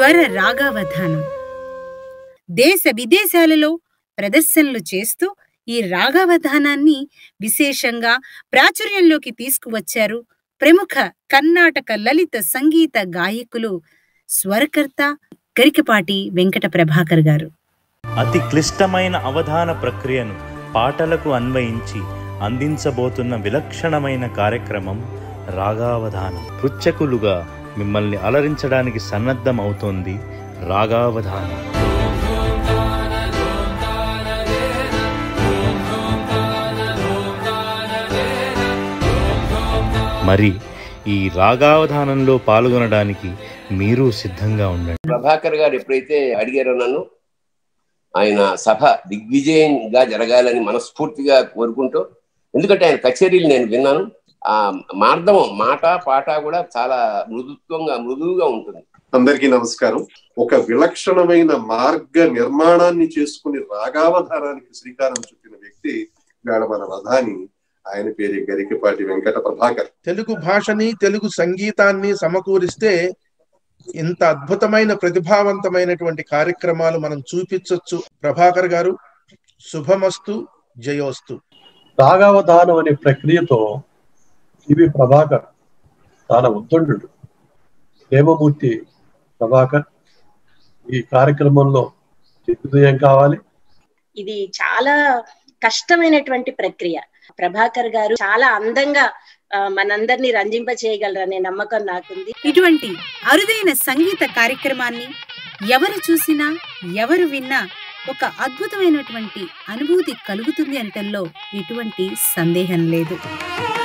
స్వర రాగావధానం దేశ విదేశాలలో ప్రదర్శనలు చేస్తూ ఈ రాగావధానాన్ని విశేషంగా ప్రాచుర్యంలోకి తీసుకువచ్చారు ప్రముఖ కర్ణాటక లలిత సంగీత గాయకులు స్వరకర్త గరికపాటి వెంకట ప్రభాకర్ గారు అతి క్లిష్టమైన అవధాన ప్రక్రియను పాటలకు అన్వయించి అందించబోతున్న విలక్షణమైన కార్యక్రమం రాగావధానం పృచ్ఛకులుగా మిమ్మల్ని అలరించడానికి సన్నద్ధమవుతోంది రాగావధానం మరి ఈ రాగావధానంలో పాల్గొనడానికి మీరు సిద్ధంగా ఉండండి ప్రభాకర్ గారు ఎప్పుడైతే అడిగారో నన్ను ఆయన సభ దిగ్విజయంగా జరగాలని మనస్ఫూర్తిగా కోరుకుంటూ ఎందుకంటే ఆయన కచేరీలు నేను విన్నాను ఆ మార్దం మాట పాట కూడా చాలా మృదుత్వంగా మృదువుగా ఉంటుంది అందరికీ నమస్కారం ఒక విలక్షణమైన మార్గ నిర్మాణాన్ని చేసుకుని రాగావధానానికి శ్రీకారం చుట్టిన వ్యక్తి వేళ మన వధాని ఆయన పేరు గరికపాటి వెంకట ప్రభాకర్ తెలుగు భాషని తెలుగు సంగీతాన్ని సమకూరిస్తే ఇంత అద్భుతమైన ప్రతిభావంతమైనటువంటి కార్యక్రమాలు మనం చూపించొచ్చు ప్రభాకర్ గారు శుభమస్తు జయోస్తు రాగావధానం అనే ప్రక్రియతో సివి ప్రభాకర్ చాలా ఉద్దండు దేవమూర్తి ప్రభాకర్ ఈ కార్యక్రమంలో దిగ్విజయం కావాలి ఇది చాలా కష్టమైనటువంటి ప్రక్రియ ప్రభాకర్ గారు చాలా అందంగా ఆ, మనందరినీ రంజింప చేయగలరనే నమ్మకం నాకుంది ఇటువంటి అరుదైన సంగీత కార్యక్రమాన్ని ఎవరు చూసినా ఎవరు విన్నా ఒక అద్భుతమైనటువంటి అనుభూతి కలుగుతుంది అనటంలో ఎటువంటి సందేహం లేదు